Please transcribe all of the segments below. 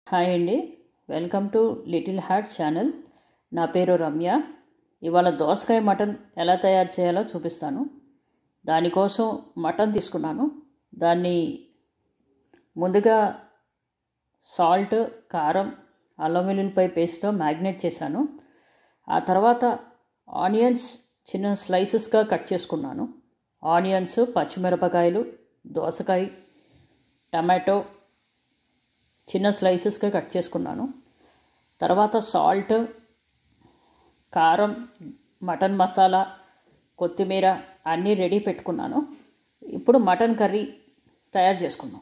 hi అండి welcome to little heart channel నా పేరు రమ్య ఇవాళ దోసకాయ మటన్ ఎలా తయారు చేయాలో చూపిస్తాను దానికోసం మటన్ తీసుకున్నాను దాన్ని ముందుగా సాల్ట్ కారం అల్లం వెల్లుల్లిపాయ పేస్ట్తో మ్యాగ్నేట్ చేశాను ఆ తర్వాత ఆనియన్స్ చిన్న స్లైసెస్గా కట్ చేసుకున్నాను ఆనియన్స్ పచ్చిమిరపకాయలు దోసకాయ టమాటో చిన్న స్లైసెస్గా కట్ చేసుకున్నాను తర్వాత సాల్ట్ కారం మటన్ మసాలా కొత్తిమీర అన్నీ రెడీ పెట్టుకున్నాను ఇప్పుడు మటన్ కర్రీ తయారు చేసుకున్నాం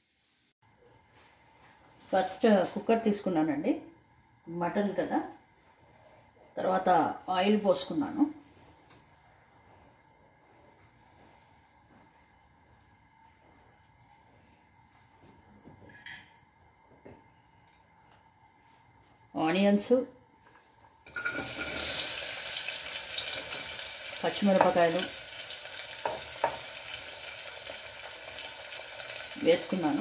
ఫస్ట్ కుక్కర్ తీసుకున్నానండి మటన్ కదా తర్వాత ఆయిల్ పోసుకున్నాను ఆనియన్స్ పచ్చిమిరపకాయలు వేసుకున్నాను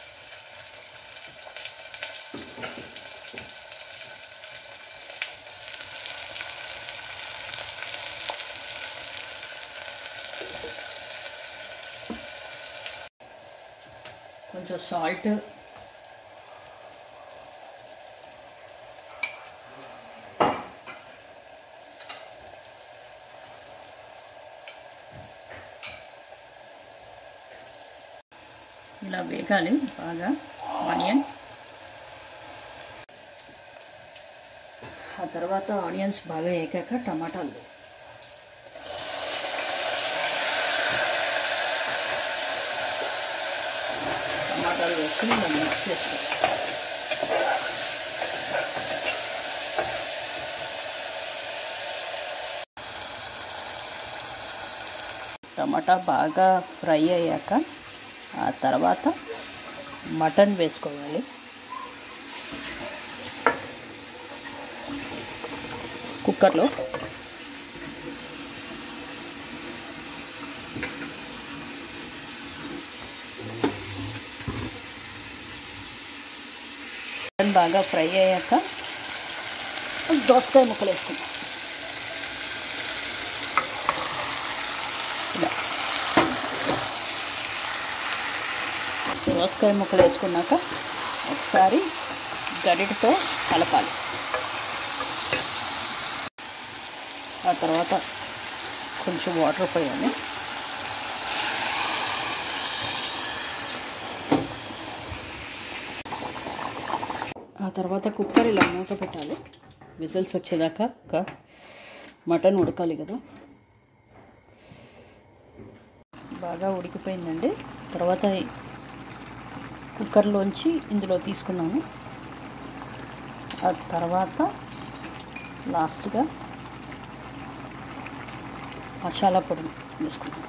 కొంచెం సాల్ట్ ఇలా వేగాలి బాగా ఆనియన్ ఆ తర్వాత ఆనియన్స్ బాగా వేగాక టమాటాలు టమాటాలు వేసుకుని ఇలా మిక్స్ చేసుకోవాలి టమాటా బాగా ఫ్రై అయ్యాక ఆ తర్వాత మటన్ వేసుకోవాలి కుక్కర్లో మటన్ బాగా ఫ్రై అయ్యాక దోసకాయ ముక్కలు వేసుకుందాం ఇలా దోసకాయ ముక్కలు వేసుకున్నాక ఒకసారి గరిటతో కలపాలి ఆ తర్వాత కొంచెం వాటర్ పోయాలి ఆ తర్వాత కుక్కర్ ఇలా మూత పెట్టాలి విజిల్స్ వచ్చేదాకా ఒక మటన్ ఉడకాలి కదా బాగా ఉడికిపోయిందండి తర్వాత కుక్కర్లోంచి ఇందులో తీసుకున్నాను ఆ తర్వాత లాస్ట్గా మసాలా పొడి వేసుకున్నాను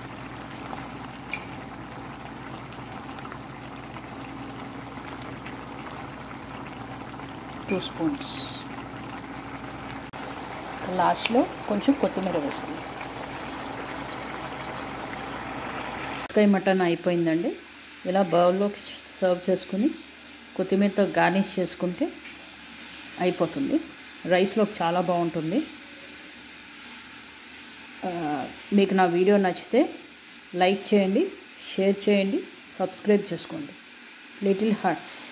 టూ స్పూన్స్ లాస్ట్లో కొంచెం కొత్తిమీర వేసుకున్నాను చికెన్ మటన్ అయిపోయిందండి ఇలా బౌల్లో సర్వ్ చేసుకుని కొత్తిమీరతో గార్నిష్ చేసుకుంటే అయిపోతుంది రైస్లోకి చాలా బాగుంటుంది మీకు నా వీడియో నచ్చితే లైక్ చేయండి షేర్ చేయండి సబ్స్క్రైబ్ చేసుకోండి లిటిల్ హార్ట్స్